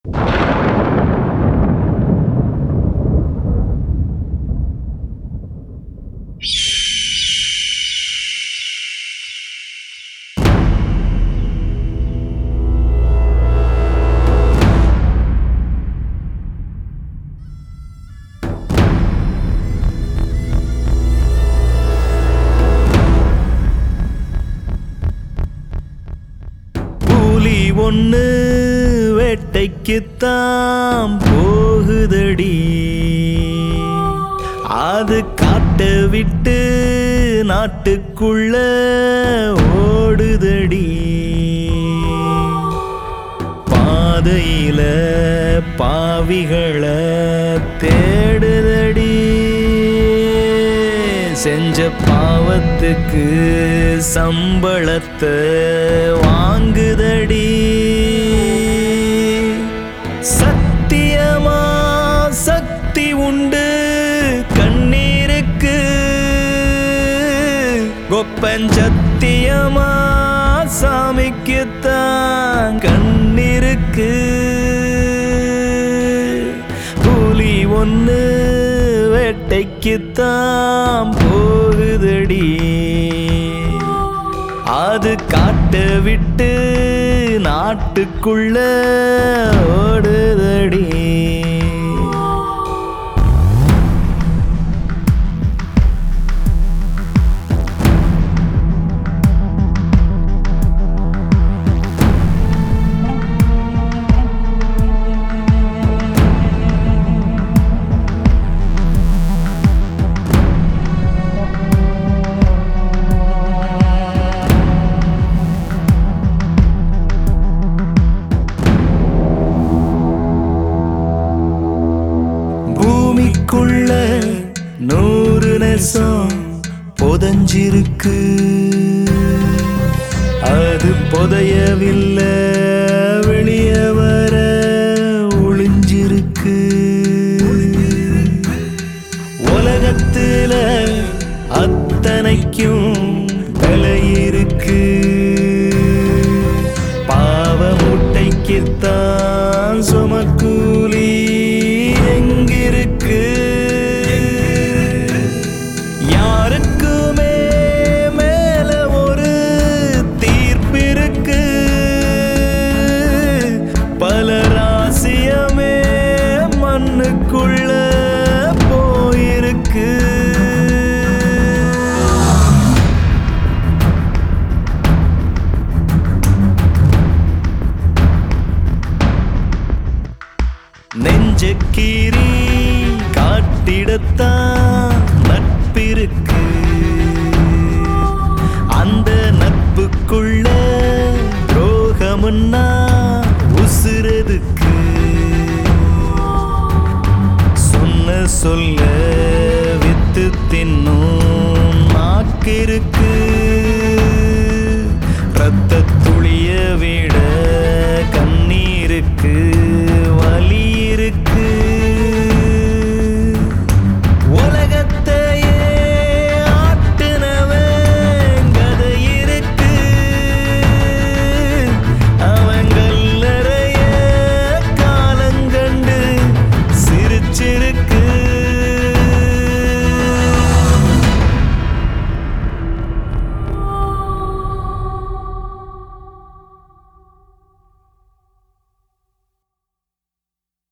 புலி ஒண்ணு வேட்டைக்குத்தான் போகுதடி அது காட்டை விட்டு நாட்டுக்குள்ள ஓடுதடி பாதையில பாவிகளை தேடுதடி செஞ்ச பாவத்துக்கு சம்பளத்தை வாங்குதடி சத்தியமா சக்தி உண்டு கண்ணீருக்கு கொப்பஞ்சத்தியமா சாமிக்குத்தான் கண்ணிருக்கு புலி ஒன்று வேட்டைக்குத்தான் போகுதடி அது காட்டை விட்டு நாட்டுக்குள்ள ஓடுதடி பூமிக்குள்ள நூறு நெசம் புதஞ்சிருக்கு அது புதையவில்லை வெளியே வர ஒளிஞ்சிருக்கு உலகத்துல அத்தனைக்கும் விலை இருக்கு பாவ முட்டைக்குத்தான் சுமக்கூலி எங்கிருக்கு யாருக்குமே மேல ஒரு தீர்ப்பிருக்கு பல ராசியமே மண்ணுக்குள்ள போயிருக்கு நெஞ்சக்கீரி காட்டிடத்தான் நட்பிருக்கு அந்த நட்புக்குள்ள துரோகமுன்னா உசுரதுக்கு சொன்ன சொல்ல வித்து தின்னும் நாக்கிருக்கு ரத்த துளிய விட கண்ணீருக்கு